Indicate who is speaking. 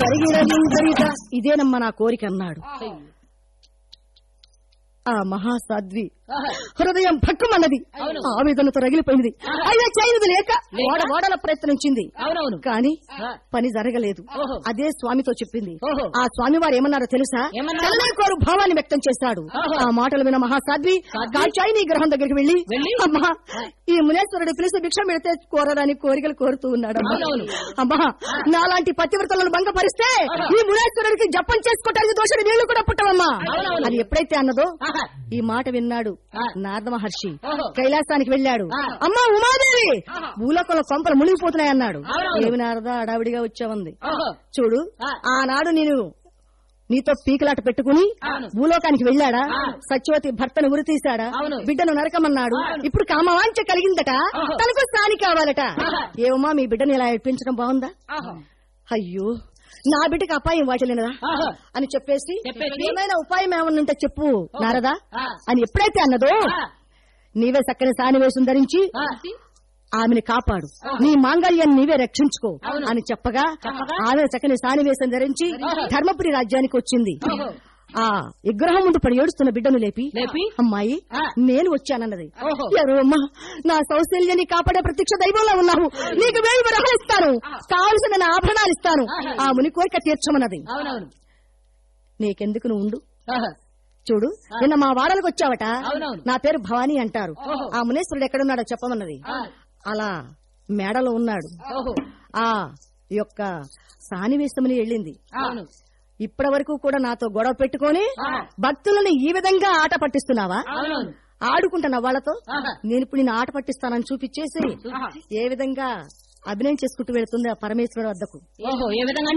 Speaker 1: జరిగిన ఇదేనమ్మా నా కోరిక అన్నాడు ఆ మహాసాధ్వి హృదయం భక్కుమన్నది
Speaker 2: అవును.
Speaker 1: ఆవేదనతో రగిలిపోయింది అయినా చేయనిది లేక
Speaker 2: లేక?
Speaker 1: ఓడ ఓడల ప్రయత్నించింది
Speaker 2: అవునవును
Speaker 1: కానీ
Speaker 2: ఆ.
Speaker 1: పని జరగలేదు
Speaker 2: ఓహో.
Speaker 1: అదే స్వామితో చెప్పింది
Speaker 2: ఓహో.
Speaker 1: ఆ స్వామి వారు ఏమన్నారో తెలుసా
Speaker 2: ఏమన్నారు?
Speaker 1: కలనేకోరు భావాన్ని వ్యక్తం చేశాడు
Speaker 2: ఓహో.
Speaker 1: ఆ మాటలు విన మహాసాధ్వి
Speaker 2: సాధ్వి?
Speaker 1: కాచాయిని గ్రహం దగ్గరికి వెళ్లి
Speaker 2: వెళ్ళి?
Speaker 1: అమ్మా ఈ మునేశ్వరుడు పిలిచి భిక్ష పెడితే కోరడానికి కోరికలు కోరుతూ ఉన్నాడు అమ్మా.
Speaker 2: అవునవును.
Speaker 1: అమ్మా నాలాంటి పతివ్రతలను భంగపరిస్తే
Speaker 2: ఆహా.
Speaker 1: ఈ మునేశ్వరుడికి జపం చేసుకోవడానికి దోషుడు వీళ్ళు కూడా పుట్టవమ్మా
Speaker 2: అవునవును.
Speaker 1: అని ఎప్పుడైతే అన్నదో
Speaker 2: ఆహా.
Speaker 1: ఈ మాట విన్నాడు
Speaker 2: ఆ.
Speaker 1: నారద మహర్షి
Speaker 2: ఓహో.
Speaker 1: కైలాసానికి వెళ్ళాడు
Speaker 2: ఆ.
Speaker 1: అమ్మా ఉమాదేవి
Speaker 2: ఆహా.
Speaker 1: భూలోకంలో కొంపలు మునిగిపోతున్నాయన్నాడు
Speaker 2: అవునవును.
Speaker 1: ఏమి నారద అడావిడిగా వచ్చావంది
Speaker 2: ఓహో
Speaker 1: చూడు
Speaker 2: ఆ.
Speaker 1: ఆనాడు నేను నీతో పీకలాట పెట్టుకుని
Speaker 2: అవును.
Speaker 1: భూలోకానికి వెళ్ళాడా
Speaker 2: అవును.
Speaker 1: సత్యవతి భర్తను ఉరి తీశాడా
Speaker 2: అవును.
Speaker 1: బిడ్డను నరకమన్నాడు
Speaker 2: అవును.
Speaker 1: ఇప్పుడు కామవాంచ కలిగిందట
Speaker 2: ఆహా.
Speaker 1: తనకు స్థాని కావాలట
Speaker 2: ఆహా.
Speaker 1: ఏమమ్మా మీ బిడ్డను ఇలా ఏడ్పించడం బాగుందా
Speaker 2: ఆహా.
Speaker 1: అయ్యో నా బిడ్డకి అపాయం వాటిలేనదా
Speaker 2: ఆహా.
Speaker 1: అని చెప్పేసి
Speaker 2: చెప్పేసి?
Speaker 1: ఏమైనా ఉపాయం ఏమన్నా ఉంటే చెప్పు నారదా
Speaker 2: ఆ.
Speaker 1: అని ఎప్పుడైతే అన్నదో
Speaker 2: ఆ.
Speaker 1: నీవే చక్కని సానివేశం ధరించి
Speaker 2: ఆ.
Speaker 1: ఆమెను కాపాడు
Speaker 2: ఆహా.
Speaker 1: నీ మాంగళ్యాన్ని నీవే రక్షించుకో
Speaker 2: అవును.
Speaker 1: అని చెప్పగా
Speaker 2: చెప్పగా?
Speaker 1: ఆమె చక్కని సానివేశం ధరించి
Speaker 2: ఆహా.
Speaker 1: ధర్మపురి రాజ్యానికి వచ్చింది
Speaker 2: ఓహో.
Speaker 1: ఆ విగ్రహం ముందు పడి ఏడుస్తున్న బిడ్డను లేపి
Speaker 2: లేపి?
Speaker 1: అమ్మాయి
Speaker 2: ఆ.
Speaker 1: నేను వచ్చానన్నది
Speaker 2: ఓహో.
Speaker 1: ఎవరు అమ్మా నా సౌశల్యాన్ని కాపాడే ప్రత్యక్ష దైవంలో ఉన్నావు నీకు వేయి వరహాలు ఇస్తాను కావలసిన నా ఆభరణాలు ఇస్తాను
Speaker 2: ఆహా.
Speaker 1: ఆ ముని కోరిక తీర్చమన్నది
Speaker 2: అవునవును
Speaker 1: నీకెందుకు నువ్వు ఉండు
Speaker 2: ఆహా.
Speaker 1: చూడు నిన్న మా వాడలకు వచ్చావట
Speaker 2: అవునవును.
Speaker 1: నా పేరు భవానీ అంటారు
Speaker 2: ఓహో.
Speaker 1: ఆ మునేశ్వరుడు ఎక్కడున్నాడో చెప్పమన్నది
Speaker 2: ఆ.
Speaker 1: అలా మేడలో ఉన్నాడు
Speaker 2: ఓహో
Speaker 1: ఆ యొక్క సానివేశమని వెళ్ళింది
Speaker 2: అవును
Speaker 1: ఇప్పటి వరకు కూడా నాతో గొడవ పెట్టుకొని
Speaker 2: ఆ.
Speaker 1: భక్తులను ఈ విధంగా ఆట పట్టిస్తున్నావా
Speaker 2: అవునవును
Speaker 1: ఆడుకుంటున్నా వాళ్ళతో
Speaker 2: ఆహా.
Speaker 1: నేను ఇప్పుడు నేను ఆట పట్టిస్తానని చూపించేసి
Speaker 2: ఆహా.
Speaker 1: ఏ విధంగా అభినయం చేసుకుంటూ వెళ్తుంది ఆ పరమేశ్వరుడు వద్దకు
Speaker 2: ఓహో ఏ విధంగా